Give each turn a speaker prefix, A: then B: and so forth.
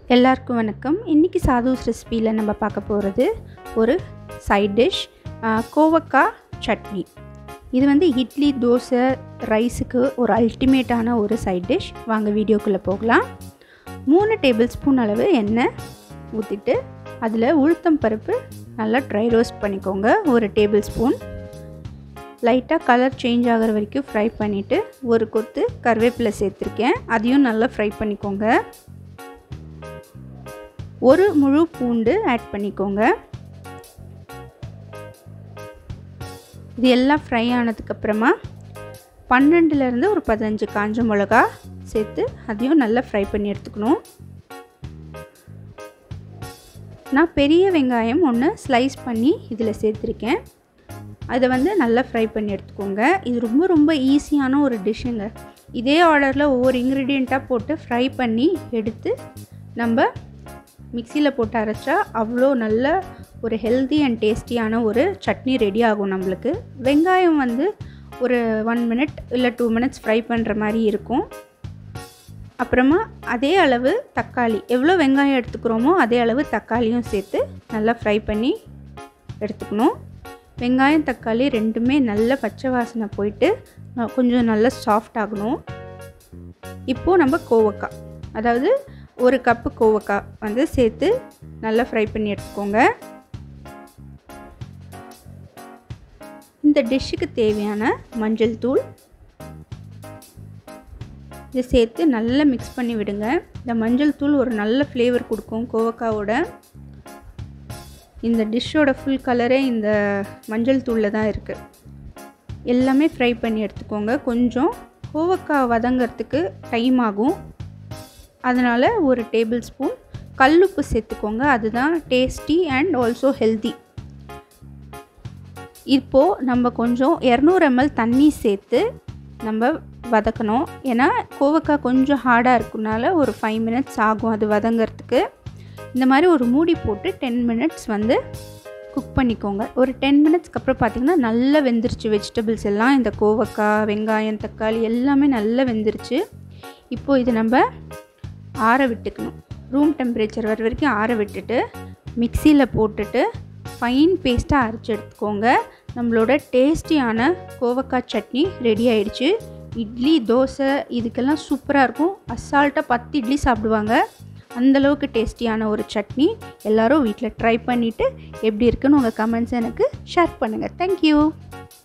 A: எல்லாருக்கும் வணக்கம் இன்றைக்கி சாதுஸ் ரெசிபியில் நம்ம பார்க்க போகிறது ஒரு சைட் டிஷ் கோவக்காய் சட்னி இது வந்து இட்லி தோசை ரைஸுக்கு ஒரு அல்டிமேட்டான ஒரு சைட் டிஷ் வாங்க வீடியோக்குள்ளே போகலாம் மூணு டேபிள் ஸ்பூன் அளவு எண்ணெய் ஊற்றிட்டு அதில் உளுத்தம் பருப்பு நல்லா ட்ரை ரோஸ்ட் பண்ணிக்கோங்க ஒரு டேபிள் ஸ்பூன் லைட்டாக கலர் சேஞ்ச் ஆகிற வரைக்கும் ஃப்ரை பண்ணிவிட்டு ஒரு கொத்து கருவேப்பிலை சேர்த்துருக்கேன் அதையும் நல்லா ஃப்ரை பண்ணிக்கோங்க ஒரு முழு பூண்டு ஆட் பண்ணிக்கோங்க இது எல்லாம் ஃப்ரை ஆனதுக்கப்புறமா பன்னெண்டுலேருந்து ஒரு பதினஞ்சு காஞ்ச மிளகா சேர்த்து அதையும் நல்லா ஃப்ரை பண்ணி எடுத்துக்கணும் நான் பெரிய வெங்காயம் ஒன்று ஸ்லைஸ் பண்ணி இதில் சேர்த்துருக்கேன் அதை வந்து நல்லா ஃப்ரை பண்ணி எடுத்துக்கோங்க இது ரொம்ப ரொம்ப ஈஸியான ஒரு டிஷ்ஷுங்க இதே ஆர்டரில் ஒவ்வொரு இன்க்ரீடியண்ட்டாக போட்டு ஃப்ரை பண்ணி எடுத்து நம்ம மிக்சியில் போட்டு அரைச்சா அவ்வளோ நல்ல ஒரு ஹெல்தி அண்ட் டேஸ்டியான ஒரு சட்னி ரெடி ஆகும் நம்மளுக்கு வெங்காயம் வந்து ஒரு ஒன் மினிட் இல்லை டூ மினிட்ஸ் ஃப்ரை பண்ணுற மாதிரி இருக்கும் அப்புறமா அதே அளவு தக்காளி எவ்வளோ வெங்காயம் எடுத்துக்கிறோமோ அதே அளவு தக்காளியும் சேர்த்து நல்லா ஃப்ரை பண்ணி எடுத்துக்கணும் வெங்காயம் தக்காளி ரெண்டுமே நல்ல பச்சை வாசனை போயிட்டு கொஞ்சம் நல்லா சாஃப்ட் ஆகணும் இப்போது நம்ம கோவக்காய் அதாவது ஒரு கப்பு கோவக்காய் வந்து சேர்த்து நல்லா ஃப்ரை பண்ணி எடுத்துக்கோங்க இந்த டிஷ்ஷுக்கு தேவையான மஞ்சள் தூள் இதை சேர்த்து நல்லா மிக்ஸ் பண்ணி விடுங்க இந்த மஞ்சள் தூள் ஒரு நல்ல ஃப்ளேவர் கொடுக்கும் கோவக்காவோட இந்த டிஷ்ஷோட ஃபுல் கலரே இந்த மஞ்சள் தூளில் தான் இருக்குது எல்லாமே ஃப்ரை பண்ணி எடுத்துக்கோங்க கொஞ்சம் கோவக்காய் வதங்கிறதுக்கு டைம் ஆகும் அதனால் ஒரு டேபிள் ஸ்பூன் கல்லுப்பு சேர்த்துக்கோங்க அதுதான் டேஸ்டி அண்ட் ஆல்சோ ஹெல்தி இப்போது நம்ம கொஞ்சம் இரநூறு எம்எல் தண்ணி சேர்த்து நம்ம வதக்கணும் ஏன்னா கோவக்காய் கொஞ்சம் ஹார்டாக இருக்குனால ஒரு ஃபைவ் மினிட்ஸ் ஆகும் அது வதங்கிறதுக்கு இந்த மாதிரி ஒரு மூடி போட்டு டென் மினிட்ஸ் வந்து குக் பண்ணிக்கோங்க ஒரு டென் மினிட்ஸ்க்கு அப்புறம் பார்த்திங்கன்னா நல்லா வெந்துருச்சு வெஜிடபிள்ஸ் எல்லாம் இந்த கோவக்காய் வெங்காயம் தக்காளி எல்லாமே நல்லா வெந்துருச்சு இப்போது இது நம்ம ஆற விட்டுக்கணும் ரூம் டெம்பரேச்சர் வர வரைக்கும் ஆற விட்டுட்டு மிக்சியில் போட்டுட்டு ஃபைன் பேஸ்ட்டாக அரைச்சி எடுத்துக்கோங்க நம்மளோட டேஸ்டியான கோவக்காய் சட்னி ரெடி ஆயிடுச்சு இட்லி தோசை இதுக்கெல்லாம் சூப்பராக இருக்கும் அசால்ட்டாக பத்து இட்லி சாப்பிடுவாங்க அந்தளவுக்கு டேஸ்டியான ஒரு சட்னி எல்லோரும் வீட்டில் ட்ரை பண்ணிவிட்டு எப்படி இருக்குன்னு உங்கள் கமெண்ட்ஸ் எனக்கு ஷேர் பண்ணுங்கள் தேங்க்யூ